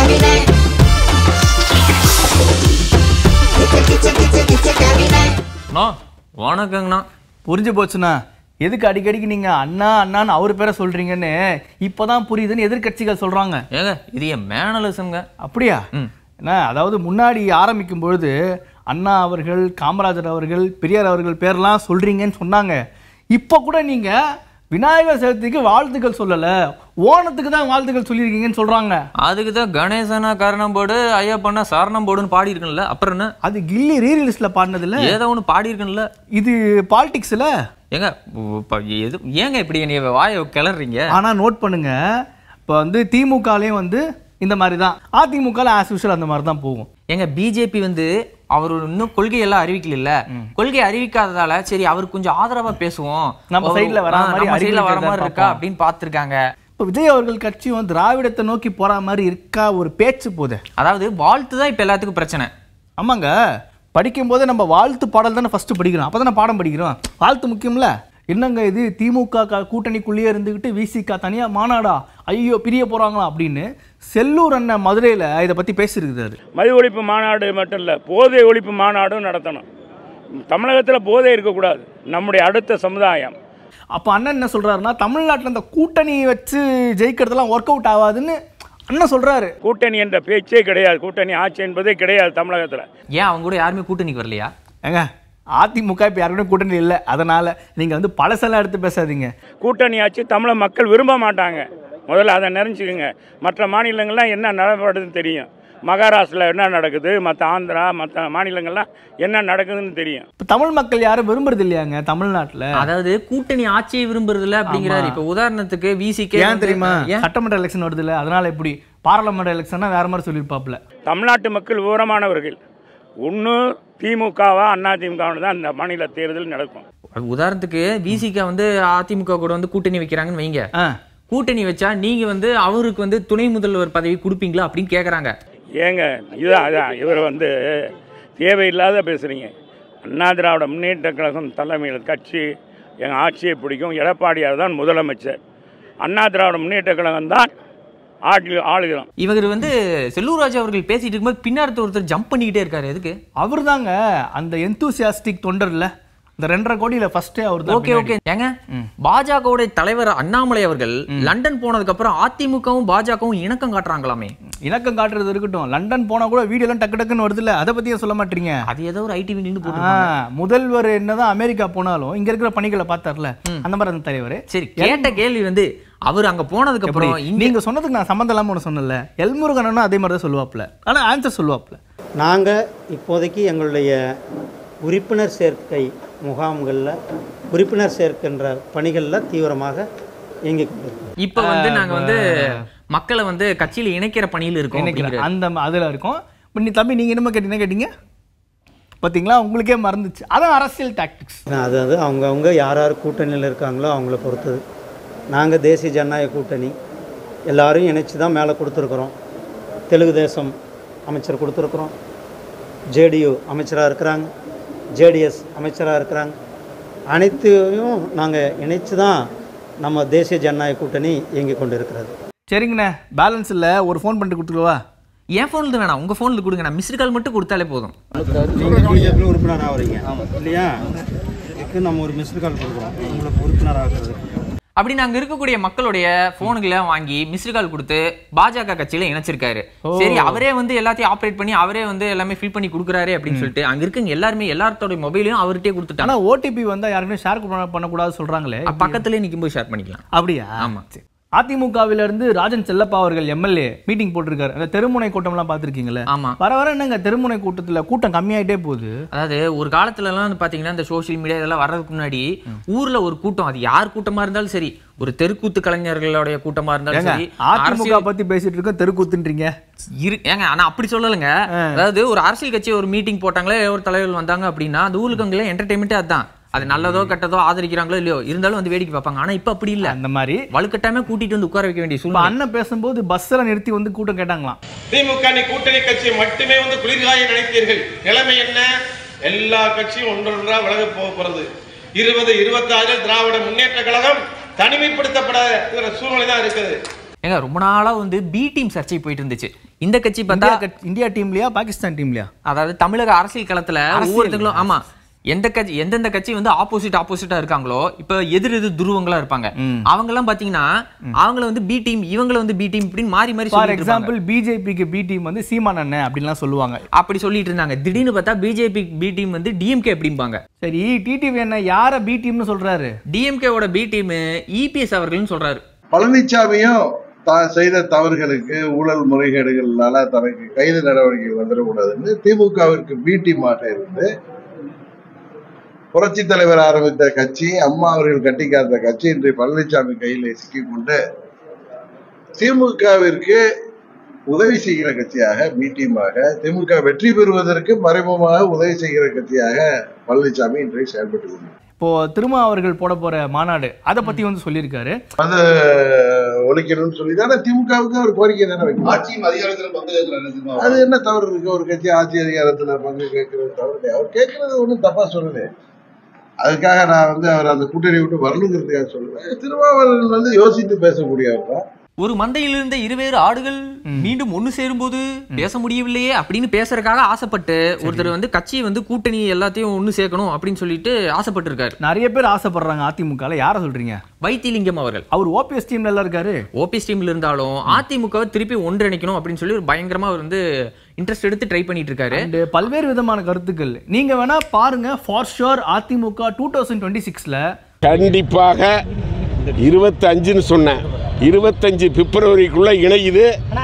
cabinet. It's a, it's a, it's a, it's a cabinet. அண்ணா வணக்கங்கண்ணா புரிஞ்சு போச்சுண்ணா எதுக்கு அடிக்கடிக்கு நீங்க அண்ணா அண்ணான்னு அவர் பேரை சொல்றீங்கன்னு இப்பதான் புரியுதுன்னு எதிர்க்கட்சிகள் சொல்றாங்க ஏங்க இது என் மேனலிசம்ங்க அப்படியா ம். என்ன அதாவது முன்னாடி ஆரம்பிக்கும் பொழுது அண்ணா அவர்கள் காமராஜர் அவர்கள் பெரியார் அவர்கள் பேர்லாம் சொல்றீங்கன்னு சொன்னாங்க இப்போ கூட நீங்க விநாயகர் சதுர்த்திக்கு வாழ்த்துக்கள் சொல்லல ஓணத்துக்கு தான் வாழ்த்துக்கள் சொல்லியிருக்கீங்கன்னு சொல்றாங்க அதுக்கு தான் கணேசனா காரணம் போடு ஐயப்பண்ணா சரணம் போடுன்னு பாடி இருக்கேன்ல அப்புறம் என்ன அது கில்லி ரீரிலிஸ்ட்ல பாடினதுல ஏதோ ஒன்று பாடி இருக்கேன்ல இது பாலிடிக்ஸ்ல ஏங்க உ- இப்ப எது ஏங்க இப்படி என்னைய வாயை கிளறீங்க ஆனா நோட் பண்ணுங்க இப்போ வந்து திமுகலையும் வந்து இந்த மாதிரி தான் அதிமுகல ஆஸ் யூஷுவல் அந்த மாதிரி தான் போகும் ஏங்க பிஜேபி வந்து அவர் இன்னும் கொள்கையெல்லாம் அறிவிக்கல கொள்கை அறிவிக்காததால சரி அவருக்கு கொஞ்சம் ஆதரவா பேசுவோம் நம்ம ஒரு- side ல வரா ஆ, மாதிரி நம்ம side ல வர அறிவிக்கிறதா மாதிரி இருக்கா பார்ப்போம். அப்படின்னு பார்த்திருக்காங்க இப்போ விஜய் அவர்கள் கட்சியும் திராவிடத்தை நோக்கி போற மாதிரி இருக்கா ஒரு பேச்சு போதே அதாவது வாழ்த்து தான் இப்ப எல்லாத்துக்கும் பிரச்சனை ஆமாங்க படிக்கும்போதே நம்ம வாழ்த்து பாடல் தானே ஃபர்ஸ்ட் படிக்கிறோம் அப்போ தானே பாடம் படிக்கிறோம் வாழ்த்து முக்கியம்ல என்னங்க இது திமுக க- கூட்டணிக்குள்ளேயே இருந்துக்கிட்டு விசிக தனியா மாநாடா ஐயோ பிரிய போறாங்களா அப்படின்னு செல்லூர் அண்ணன் மதுரையில இதை பத்தி பேசியிருக்கிறாரு மது ஒழிப்பு மாநாடு மட்டும் இல்லை போதை ஒழிப்பு மாநாடும் நடத்தணும் தமிழகத்தில் போதை இருக்கக்கூடாது நம்முடைய அடுத்த சமுதாயம் அப்போ அண்ணன் என்ன சொல்றாருன்னா தமிழ்நாட்டில் இந்த கூட்டணி வச்சு ஜெயிக்கிறதெல்லாம் ஒர்க் அவுட் ஆகாதுன்னு அண்ணன் சொல்றாரு கூட்டணி என்ற பேச்சே கிடையாது கூட்டணி ஆட்சி என்பதே கிடையாது தமிழகத்தில் ஏன் அவங்க கூட யாருமே கூட்டணிக்கு வரலையா ஏங்க அதிமுக இப்போ யாருமே கூட்டணி இல்லை அதனால நீங்க வந்து பழசெல்லாம் எடுத்து பேசாதீங்க கூட்டணி ஆட்சி தமிழக மக்கள் விரும்ப மாட்டாங்க முதல்ல அதை நினைச்சுக்கோங்க மற்ற மாநிலங்கள்லாம் என்ன நடப்படுதுன்னு தெரியும் மகாராஷ்டிரில் என்ன நடக்குது மற்ற ஆந்திரா மற்ற மாநிலங்கள்லாம் என்ன நடக்குதுன்னு தெரியும் இப்போ தமிழ் மக்கள் யாரும் விரும்புறது இல்லையாங்க தமிழ்நாட்டில் அதாவது கூட்டணி ஆட்சியை விரும்புறதுல அப்படிங்கிறாரு இப்ப உதாரணத்துக்கு விசிகே ஏன் தெரியுமா சட்டமன்ற எலெக்ஷன் வருது இல்ல அதனால எப்படி பாராளுமன்ற எலெக்ஷன்னா வேற மாதிரி சொல்லியிருப்பாப்ல தமிழ்நாட்டு மக்கள் விவரமானவர்கள் ஒன்று திமுகவா அண்ணா திமுகவானு தான் அந்த மாநில தேர்தல் நடக்கும் உதாரணத்துக்கு விசிகா வந்து அதிமுக கூட வந்து கூட்டணி வைக்கிறாங்கன்னு வைங்க ஆ கூட்டணி வச்சா நீங்க வந்து அவருக்கு வந்து துணை முதல்வர் பதவி கொடுப்பீங்களா அப்படின்னு கேக்குறாங்க ஏங்க இதான் அதான் இவர் வந்து தேவையில்லாத பேசுகிறீங்க அண்ணா திராவிட முன்னேற்ற கழகம் தலைமையில் கட்சி எங்கள் ஆட்சியை பிடிக்கும் எடப்பாடியார் தான் முதலமைச்சர் அண்ணா திராவிட முன்னேற்ற கழகம் தான் ஆட்சி ஆளுகிறோம் இவர் வந்து செல்லூர் ராஜா அவர்கள் பேசிட்டு இருக்கும்போது பின்னாடி ஒருத்தர் ஜம்ப் பண்ணிக்கிட்டே இருக்காரு எதுக்கு அவர் தாங்க அந்த எந்தூசியாஸ்டிக் தொண்டர்ல இந்த ரெண்டரை கோடியில ஃபர்ஸ்டே அவர் தான் ஓகே ஓகே ஏங்க பாஜகவுடைய தலைவர் அண்ணாமலை அவர்கள் லண்டன் போனதுக்கு அப்புறம் அதிமுகவும் பாஜகவும் இணக்கம் காட்டுறாங்களாமே இணக்கம் காட்டுறது இருக்கட்டும் லண்டன் போனா கூட வீடியோலாம் டக்கு டக்குன்னு வருதுல்ல அதை பத்தியே சொல்ல மாட்டீங்க அது ஏதோ ஒரு ஐடி நின்று போட்டு ஆ, முதல்வர் என்னதான் அமெரிக்கா போனாலும் இங்க இருக்கிற பணிகளை பார்த்தார்ல அந்த மாதிரி அந்த தலைவர் சரி கேட்ட கேள்வி வந்து அவர் அங்க போனதுக்கு அப்புறம் இங்க நீங்க சொன்னதுக்கு நான் சம்மந்தம் இல்லாம ஒன்று சொன்னல எல்முருகனும் அதே மாதிரி தான் சொல்லுவாப்ல ஆனா ஆன்சர் சொல்லுவாப்ல நாங்கள் இப்போதைக்கு எங்களுடைய உறுப்பினர் சேர்க்கை முகாம்களில் உறுப்பினர் சேர்க்கின்ற பணிகளில் தீவிரமாக இயங்கிக் கொண்டிருக்கிறோம் இப்ப வந்து நாங்க வந்து மக்களை வந்து கட்சியில இணைக்கிற பணியில் இருக்கோம் நினைக்கிறேன் அப்படிங்கிறாரு. அந்த அதுல இருக்கும் இப்ப நீ தம்பி நீங்க என்னமா கேட்டீங்க கேட்டீங்க பாத்தீங்களா உங்களுக்கே மறந்துச்சு அதான் அரசியல் டாக்டிக்ஸ் அதாவது அவங்கவுங்க யார் யார் கூட்டணியில் இருக்காங்களோ அவங்கள பொறுத்தது நாங்கள் தேசிய ஜனநாயக கூட்டணி எல்லாரும் இணைச்சி தான் மேலே கொடுத்துருக்குறோம் தெலுங்கு தேசம் அமைச்சர் கொடுத்துருக்குறோம் ஜேடியு அமைச்சராக இருக்கிறாங்க ஜேடிஎஸ் அமைச்சராக இருக்கிறாங்க அனைத்தையும் நாங்கள் இணைச்சு தான் நம்ம தேசிய ஜனநாயக கூட்டணி இயங்கிக் கொண்டு இருக்கிறது சரிங்கண்ணே பேலன்ஸ் இல்ல ஒரு ஃபோன் பண்ணிட்டு கொடுத்துருவா என் போன்ல வேணாம் உங்க போன்ல கொடுங்க நான் மிஸ்டு கால் மட்டும் கொடுத்தாலே போதும் நீங்கள் பிஜேபியில் உறுப்பினர் ஆகிறீங்க இல்லையா இதுக்கு நம்ம ஒரு மிஸ்டு கால் கொடுக்குறோம் உங்களுக்கு உறுப்பினர் ஆகிறதுக்கு அப்படி நாங்க இருக்கக்கூடிய மக்களுடைய போனுகளை வாங்கி மிஸ்டு கால் கொடுத்து பாஜக கட்சியில இணைச்சிருக்காரு சரி அவரே வந்து எல்லாத்தையும் ஆபரேட் பண்ணி அவரே வந்து எல்லாமே ஃபில் பண்ணி கொடுக்குறாரு அப்படின்னு சொல்லிட்டு அங்க இருக்கவங்க எல்லாருமே எல்லாத்தோட மொபைலையும் அவர்கிட்டயே கொடுத்துட்டாங்க ஆனா ஓடிபி வந்தா யாருக்குமே ஷேர் பண்ணக்கூடாது சொல்றாங்களே அப்ப பக்கத்துலயே நிக்கும் போது ஷேர் பண்ணிக்கலாம் அப்படியா ஆமா. சரி. அதிமுகவில இருந்து ராஜன் செல்லப்பா அவர்கள் எம்எல்ஏ மீட்டிங் போட்டிருக்காரு அந்த தெருமுனை கூட்டம்லாம் பார்த்திருக்கீங்களே ஆமா வர வர என்னங்க தெருமுனை கூட்டத்துல கூட்டம் கம்மியாயிட்டே போகுது அதாவது ஒரு காலத்துல எல்லாம் வந்து பாத்தீங்கன்னா இந்த சோஷியல் மீடியா இதெல்லாம் வர்றதுக்கு முன்னாடி ஊர்ல ஒரு கூட்டம் அது யார் கூட்டமா இருந்தாலும் சரி ஒரு தெருக்கூத்து கலைஞர்களுடைய கூட்டமா இருந்தாலும் ஏங்க சரி அதிமுக அரசியல் பத்தி பேசிட்டு இருக்கோம் தெருக்கூத்துன்றீங்க இரு ஏங்க ஆனா அப்படி சொல்லலைங்க அதாவது ஒரு அரசியல் கட்சி ஒரு மீட்டிங் போட்டாங்களே ஒரு தலைவர்கள் வந்தாங்க அப்படின்னா அந்த ஊருக்கங்களே என்டர்டைன்மெண்ட்டே அதுதான் அது நல்லதோ கெட்டதோ ஆதரிக்கிறாங்களோ இல்லையோ இருந்தாலும் வந்து வேடிக்கை பார்ப்பாங்க ஆனா இப்ப அப்படி இல்ல அந்த மாதிரி வலுக்கட்டாயமே கூட்டிட்டு வந்து உட்கார வைக்க வேண்டிய இப்ப சூழ்நிலை அண்ணன் பேசும்போது பஸ்ல நிறுத்தி வந்து கூட்டம் கேட்டாங்களாம் திமுக நீ கூட்டணி கட்சி மட்டுமே வந்து குளிர்காய நினைத்தீர்கள் நிலைமை என்ன எல்லா கட்சியும் ஒன்றொன்றா விலக போக போறது இருபது இருபத்தாறு திராவிட முன்னேற்ற கழகம் தனிமைப்படுத்தப்படாத சூழ்நிலை தான் இருக்குது ஏங்க ரொம்ப நாளா வந்து பி டீம் சர்ச்சை போயிட்டு இருந்துச்சு இந்த கட்சி பார்த்தா இந்தியா கட்சி- இந்தியா டீம்லயா பாகிஸ்தான் டீம்லயா அதாவது தமிழக அரசியல் களத்துல ஒவ்வொருத்தங்களும் ஆமா எந்த கட்சி எந்தெந்த கட்சி வந்து ஆப்போசிட் ஆப்போசிட்டா இருக்காங்களோ இப்ப எதிர் எதிர் துருவங்களா இருப்பாங்க அவங்க எல்லாம் பாத்தீங்கன்னா அவங்கள வந்து பி டீம் இவங்கள வந்து பி டீம் இப்படின்னு மாறி மாறி ஃபார் சொல்லிட்டு இருப்பாங்க. எக்ஸாம்பிள் பிஜேபிக்கு பி டீம் வந்து சீமான் அண்ணன் அப்படின்லாம் சொல்லுவாங்க அப்படி சொல்லிட்டு இருந்தாங்க திடீர்னு பார்த்தா பிஜேபி பி டீம் வந்து டிஎம்கே அப்படிம்பாங்க சரி டிடிவி என்ன யார பி டீம்னு சொல்றாரு டிஎம்கேவோட பி டீம் இபிஎஸ் அவர்கள்னு சொல்றாரு பழனிசாமியும் தான் செய்த தவறுகளுக்கு ஊழல் முறைகேடுகள்னால தனக்கு கைது நடவடிக்கை வந்துடக்கூடாதுன்னு திமுகவிற்கு பிடி மாட்ட இருந்து புரட்சி தலைவர் ஆரம்பித்த கட்சி அம்மா அவர்கள் கட்டி காத்த கட்சி இன்று பழனிசாமி கையில சிக்கிக்கொண்டு திமுகவிற்கு உதவி செய்கிற கட்சியாக பி டீமாக திமுக வெற்றி பெறுவதற்கு மறைமுகமாக உதவி செய்கிற கட்சியாக பழனிசாமி இன்றைக்கு செயல்பட்டு கொண்டிருக்கிறார். இப்போ திருமா அவர்கள் போட போற மாநாடு அதை பத்தி வந்து சொல்லியிருக்காரு அது ஒழிக்கணும்னு சொல்லி தானே திமுகவுக்கு ஒரு கோரிக்கை தானே வைக்கணும் ஆட்சியும் அதிகாரத்தில் பங்கு கேட்கிறாங்க அது என்ன தவறு இருக்கு ஒரு கட்சி ஆட்சி அதிகாரத்துல பங்கு கேட்கறது தவறு இல்லை அவர் கேட்கறது ஒன்றும் தப்பா சொல்லல அதுக்காக நான் வந்து அவர் அந்த கூட்டணி விட்டு வரணுங்கிறதுக்காக சொல்லுவேன் திருமாவளவன் வந்து யோசித்து பேசக்கூடியவர் தான் ஒரு மந்தையில் இருந்த இருவேறு ஆடுகள் மீண்டும் ஒண்ணு சேரும்போது பேச முடியவில்லையே அப்படின்னு பேசுறதுக்காக ஆசைப்பட்டு ஒருத்தர் வந்து கட்சி வந்து கூட்டணி எல்லாத்தையும் ஒண்ணு சேர்க்கணும் அப்படின்னு சொல்லிட்டு ஆசைப்பட்டு இருக்காரு நிறைய பேர் ஆசைப்படுறாங்க அதிமுகல யார சொல்றீங்க வைத்திலிங்கம் அவர்கள் அவர் ஓபிஎஸ் டீம்ல எல்லாம் இருக்காரு ஓபிஎஸ் டீம்ல இருந்தாலும் அதிமுகவை திருப்பி ஒன்றிணைக்கணும் அப்படின்னு சொல்லி ஒரு பயங்கரமா அவர் வந்து இன்ட்ரெஸ்ட் எடுத்து ட்ரை பண்ணிட்டு இருக்காரு அண்ட் பல்வேறு விதமான கருத்துக்கள் நீங்க வேணா பாருங்க ஃபார் ஷுர் அதிமுக டூ தௌசண்ட் டுவெண்ட்டி சிக்ஸ்ல கண்டிப்பாக இருபத்தஞ்சுன்னு சொன்னேன் இருபத்தஞ்சு பிப்ரவரிக்குள்ள இணையுது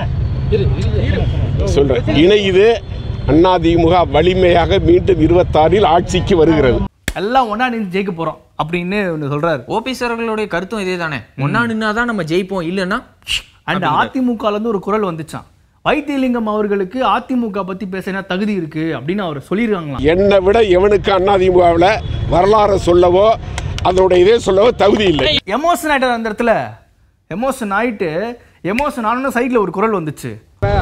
சொல்றேன் இணையுது அதிமுக வலிமையாக மீண்டும் இருபத்தாறில் ஆட்சிக்கு வருகிறது எல்லாம் ஒண்ணா நின்று ஜெயிக்க போறோம் அப்படின்னு ஒண்ணு சொல்றாரு ஓபிஎஸ் அவர்களுடைய கருத்தும் இதே தானே ஒன்னா நின்னாதான் நம்ம ஜெயிப்போம் இல்லைன்னா அண்ட் அதிமுகல இருந்து ஒரு குரல் வந்துச்சான் வைத்தியலிங்கம் அவர்களுக்கு அதிமுக பத்தி பேசினா தகுதி இருக்கு அப்படின்னு அவர் சொல்லியிருக்காங்களாம் என்னை விட எவனுக்கு அதிமுகவில் வரலாறு சொல்லவோ அதனுடைய இதே சொல்லவோ தகுதி இல்லை எமோஷன் ஆயிட்டார் அந்த இடத்துல எமோஷன் ஆயிட்டு எமோஷன் ஆனோன்னு சைட்ல ஒரு குரல் வந்துச்சு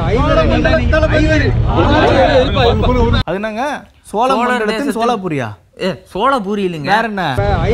அது என்னங்க சோழ சோழ மண்டலத்தின் தேசத்தில் சோலாபுரியா ஏ சோழபூரி இல்லைங்க வேற என்ன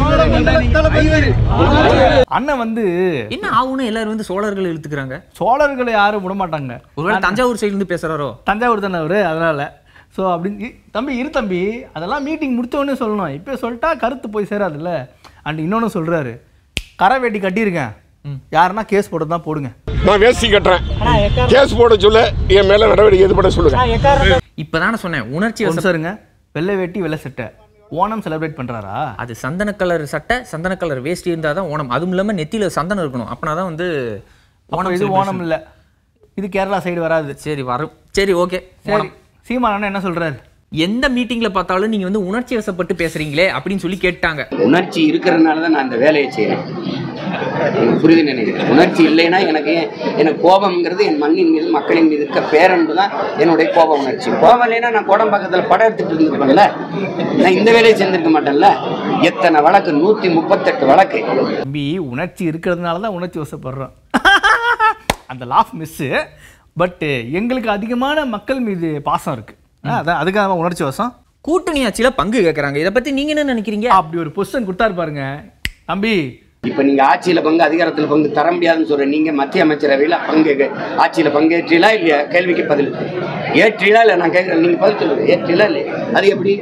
அண்ணன் வந்து என்ன ஆகும்னு எல்லாரும் வந்து சோழர்கள் இழுத்துக்கிறாங்க சோழர்களை யாரும் விட மாட்டாங்க ஒருவேளை தஞ்சாவூர் சைடுல இருந்து பேசுறாரோ தஞ்சாவூர் தானே அவரு அதனால ஸோ அப்படின்னு இ- தம்பி இரு தம்பி அதெல்லாம் மீட்டிங் முடிச்ச உடனே சொல்லணும் இப்போ சொல்லிட்டா கருத்து போய் சேராதுல்ல அண்ட் இன்னொன்று சொல்றாரு கரை வேட்டி கட்டியிருக்கேன் யாருன்னா கேஸ் போட்டு தான் போடுங்க நான் வேஷ்டி கட்டுறேன் கேஸ் போட சொல்ல என் மேல நடவடிக்கை எது பண்ண சொல்லுங்க இப்பதானே சொன்னேன் உணர்ச்சி ஒரு வசப்ப- சாருங்க வெள்ளை வேட்டி வெள்ளை சட்டை ஓணம் செலிப்ரேட் பண்றாரா அது சந்தன கலர் சட்டை சந்தன கலர் வேஷ்டி இருந்தாதான் தான் ஓணம் அதுவும் இல்லாம நெத்தியில சந்தனம் இருக்கணும் அப்பனா தான் வந்து அப்ப ஓணம் இது celebration. ஓணம் இல்ல இது கேரளா சைடு வராது சரி வரும் சரி ஓகே சரி சீமான் அண்ணன் என்ன சொல்றாரு எந்த மீட்டிங்ல பார்த்தாலும் நீங்க வந்து உணர்ச்சி வசப்பட்டு பேசுறீங்களே அப்படின்னு சொல்லி கேட்டாங்க உணர்ச்சி இருக்கிறதுனால தான் நான் இந்த வேலையை செய்கிறேன் எனக்கு புரியுது நினைக்கிறேன் உணர்ச்சி இல்லைன்னா எனக்கு எனக்கு கோபம்ங்கிறது என் மண்ணின் மீது மக்களின் மீது இருக்க பேரன்பு தான் என்னுடைய கோப உணர்ச்சி கோபம் இல்லைன்னா நான் கோடம் பக்கத்தில் படம் எடுத்துட்டு இருந்திருப்பேன்ல நான் இந்த வேலையை செஞ்சிருக்க மாட்டேன்ல எத்தனை வழக்கு நூற்றி முப்பத்தெட்டு வழக்கு தம்பி உணர்ச்சி இருக்கிறதுனால தான் உணர்ச்சி வசப்படுறோம் அந்த லாஃப் மிஸ்ஸு பட் எங்களுக்கு அதிகமான மக்கள் மீது பாசம் இருக்கு ஆ, அதான் அதுக்காக தான் உணர்ச்சி வசம் கூட்டணி ஆட்சியில பங்கு கேக்குறாங்க இத பத்தி நீங்க என்ன நினைக்கிறீங்க அப்படி ஒரு பொசிஷன் கொடுத்தாரு பாருங்க தம்பி இப்போ நீங்கள் ஆட்சியில் பங்கு அதிகாரத்தில் பங்கு தர முடியாதுன்னு சொல்ற நீங்கள் மத்திய அமைச்சரவையில் பங்கு ஆட்சியில் பங்கேற்றீங்களா இல்லையா கேள்விக்கு பதில் ஏற்றீங்களா இல்லை நான் கேட்குறேன் நீங்கள் பதில் சொல்லுங்க ஏற்றீங்களா இல்லையா அது எப்படி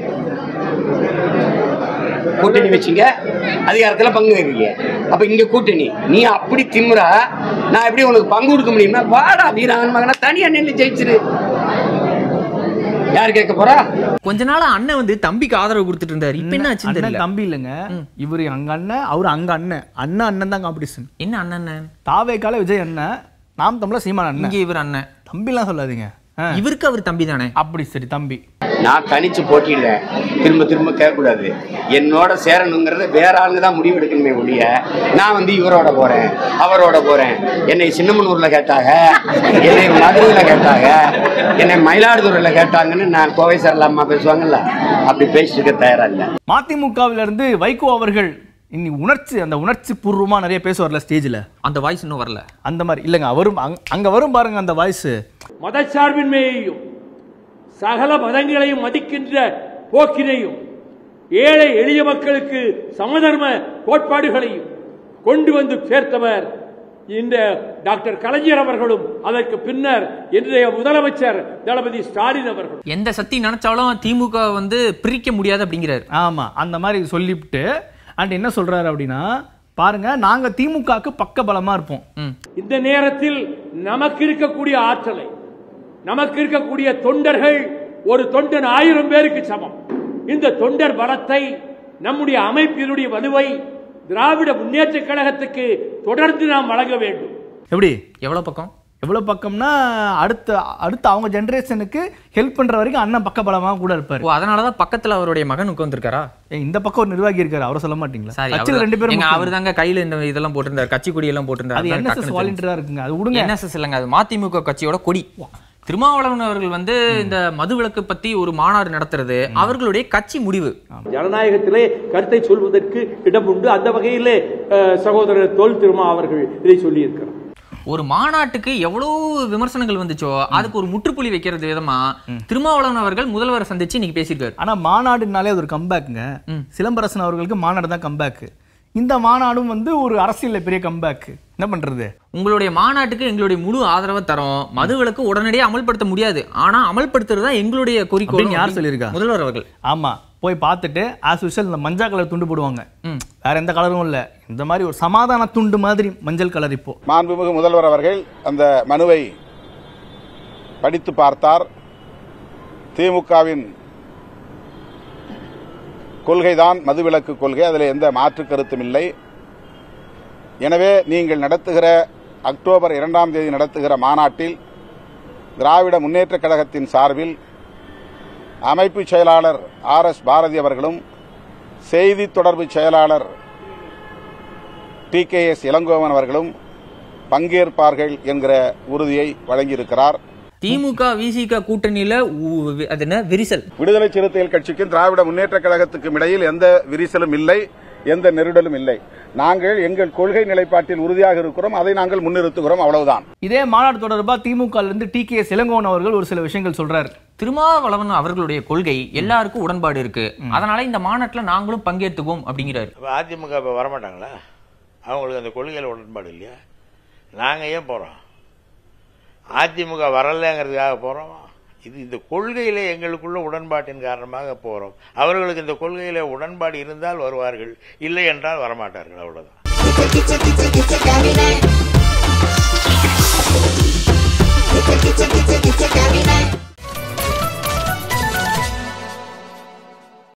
கூட்டணி வச்சீங்க அதிகாரத்தில் பங்கு வைக்கிறீங்க அப்போ இங்கே கூட்டணி நீ அப்படி திமுறா நான் எப்படி உனக்கு பங்கு கொடுக்க முடியும்னா வாடா வீரான் மகனா தனியாக நின்று ஜெயிச்சிரு யார் கேட்க போறா கொஞ்ச நாள் அண்ணன் வந்து தம்பிக்கு ஆதரவு கொடுத்துட்டு இருந்தாரு இப்ப என்ன ஆச்சுன்னு அண்ணன் தெரியல தம்பி இல்லைங்க இவரு அங்க அண்ணன் அவரு அங்க அண்ணன் அண்ணன் அண்ணன் தான் காம்படிஷன் என்ன அண்ணன் தாவேக்கால விஜய் அண்ணன் நாம் தமிழ சீமான் இங்க அண்ணன் இவர் அண்ணன் தம்பிலாம் சொல்லாதீங்க ஆ, இவருக்கு அவர் தம்பி தானே அப்படி சரி தம்பி நான் தனிச்சு போட்டிடுறேன் திரும்ப திரும்ப கேட்கக்கூடாது என்னோட சேரணுங்கிறத வேற ஆளுங்க தான் முடிவு எடுக்கணுமே ஒழிய நான் வந்து இவரோட போறேன் அவரோட போறேன் என்னை சின்னமனூர்ல கேட்டாங்க என்னை மதுரையில் கேட்டாங்க என்னை மயிலாடுதுறையில் கேட்டாங்கன்னு நான் கோவை சரலாமா பேசுவாங்கல்ல அப்படி பேசிட்டு இருக்க தயாரா இல்லை மதிமுகவில இருந்து வைகோ அவர்கள் இன்னி உணர்ச்சி அந்த உணர்ச்சி பூர்வமா நிறைய பேசுவார்ல ஸ்டேஜ்ல அந்த வாய்ஸ் இன்னும் வரல அந்த மாதிரி இல்லைங்க அவரும் அங்க- அங்க வரும் பாருங்க அந்த வாய்ஸ் மதச்சார்பின்மையையும் சகல மதங்களையும் மதிக்கின்ற போக்கினையும் ஏழை எளிய மக்களுக்கு சமதர்ம கோட்பாடுகளையும் கொண்டு வந்து சேர்த்தவர் இந்த டாக்டர் கலைஞர் அவர்களும் அதற்கு பின்னர் இன்றைய முதலமைச்சர் தளபதி ஸ்டாலின் அவர்களும் எந்த சக்தி நினைச்சாலும் திமுக வந்து பிரிக்க முடியாது அப்படிங்கிறாரு ஆமா அந்த மாதிரி சொல்லிவிட்டு அண்ட் என்ன சொல்றாரு அப்படின்னா பாருங்க நாங்க திமுகக்கு பக்க பலமா இருப்போம் இந்த நேரத்தில் நமக்கு இருக்கக்கூடிய ஆற்றலை நமக்கு இருக்கக்கூடிய தொண்டர்கள் ஒரு தொண்டன் ஆயிரம் பேருக்கு சமம் இந்த தொண்டர் பலத்தை நம்முடைய அமைப்பினுடைய வலுவை திராவிட முன்னேற்ற கழகத்துக்கு தொடர்ந்து நாம் வழங்க வேண்டும் எப்படி எவ்வளவு பக்கம் எவ்வளவு பக்கம்னா அடுத்த அடுத்த அவங்க ஜெனரேஷனுக்கு ஹெல்ப் பண்ற வரைக்கும் அண்ணன் பக்க பலமா கூட இருப்பாரு ஓ அதனாலதான் பக்கத்துல அவருடைய மகன் உட்கார்ந்திருக்காரா ஏய், இந்த பக்கம் ஒரு நிர்வாகி இருக்காரு அவரை சொல்ல மாட்டீங்களா சாரி கட்சியில ரெண்டு பேரும் எங்க முக்கியம். அவர் தாங்க கையில இந்த இதெல்லாம் போட்டிருந்தாரு கட்சி கொடி எல்லாம் போட்டிருந்தாரு அது அதான் NSS டக்குனு volunteer-ஆ இருக்குங்க அது விடுங்க என்எஸ்எஸ் இல்லைங்க அது மதிமுக கட்சியோட கொடி திருமாவளவன் அவர்கள் வந்து இந்த மதுவிலக்கு பத்தி ஒரு மாநாடு நடத்துறது அவர்களுடைய கட்சி முடிவு ஜனநாயகத்திலே கருத்தை சொல்வதற்கு இடம் உண்டு அந்த வகையிலே அஹ், சகோதரர் தோல் திருமா அவர்கள் இதை சொல்லியிருக்கிறார் ஒரு மாநாட்டுக்கு எவ்வளவு விமர்சனங்கள் வந்துச்சோ அதுக்கு ஒரு முற்றுப்புள்ளி வைக்கிறது விதமா திருமாவளவன் அவர்கள் முதல்வரை சந்திச்சு இன்னைக்கு பேசியிருக்காரு ஆனா மாநாடுனாலே அது ஒரு கம்பேக்குங்க சிலம்பரசன் அவர்களுக்கு மாநாடு தான் கம்பேக் இந்த மாநாடும் வந்து ஒரு அரசியல்ல பெரிய கம்பேக் என்ன பண்றது உங்களுடைய மாநாட்டுக்கு எங்களுடைய முழு ஆதரவை தரோம் மதுவிலக்கு உடனடியாக அமல்படுத்த முடியாது ஆனா அமல்படுத்துறது தான் எங்களுடைய குறிக்கோள் அப்படின்னு யார் சொல்லியிருக்கா முதல்வர் அவர்கள் ஆமா போய் பார்த்துட்டு ஆஸ் யூஷுவல் இந்த மஞ்சள் கலர் துண்டு போடுவாங்க வேற எந்த கலரும் இல்ல இந்த மாதிரி ஒரு சமாதான துண்டு மாதிரி மஞ்சள் கலர் இப்போ மாண்புமிகு முதல்வர் அவர்கள் அந்த மனுவை படித்து பார்த்தார் திமுகவின் கொள்கைதான் மதுவிலக்கு கொள்கை அதில் எந்த மாற்று கருத்தும் இல்லை எனவே நீங்கள் நடத்துகிற அக்டோபர் இரண்டாம் தேதி நடத்துகிற மாநாட்டில் திராவிட முன்னேற்றக் கழகத்தின் சார்பில் அமைப்பு செயலாளர் ஆர் எஸ் பாரதி அவர்களும் செய்தி தொடர்பு செயலாளர் டி கே எஸ் இளங்கோவன் அவர்களும் பங்கேற்பார்கள் என்கிற உறுதியை வழங்கியிருக்கிறார் திமுக விசிக கூட்டணியில உ- அது என்ன விரிசல் விடுதலை சிறுத்தைகள் கட்சிக்கும் திராவிட முன்னேற்ற கழகத்துக்கும் இடையில் எந்த விரிசலும் இல்லை எந்த நெருடலும் இல்லை நாங்கள் எங்கள் கொள்கை நிலைப்பாட்டில் உறுதியாக இருக்கிறோம் அதை நாங்கள் முன்னிறுத்துகிறோம் அவ்வளவுதான் இதே மாநாடு தொடர்பா திமுக இருந்து டி கே இளங்கோவன் அவர்கள் ஒரு சில விஷயங்கள் சொல்றாரு திருமாவளவன் அவர்களுடைய கொள்கை எல்லாருக்கும் உடன்பாடு இருக்கு அதனால இந்த மாநாட்டுல நாங்களும் பங்கேற்றுக்குவோம் அப்படிங்கிறாரு இப்போ அதிமுக இப்போ வரமாட்டாங்களா அவங்களுக்கு அந்த கொள்கையில் உடன்பாடு இல்லையா நாங்கள் ஏன் போகிறோம் அதிமுக வரலைங்கிறதுக்காக போகிறோம் இது இந்த கொள்கையில் எங்களுக்குள்ள உடன்பாட்டின் காரணமாக போகிறோம் அவர்களுக்கு இந்த கொள்கையில் உடன்பாடு இருந்தால் வருவார்கள் இல்லை என்றால் வரமாட்டார்கள் அவ்வளவுதான் It's a, it's a, it's a gummy bear. It's a, it's a, it's a, it's a gummy bear.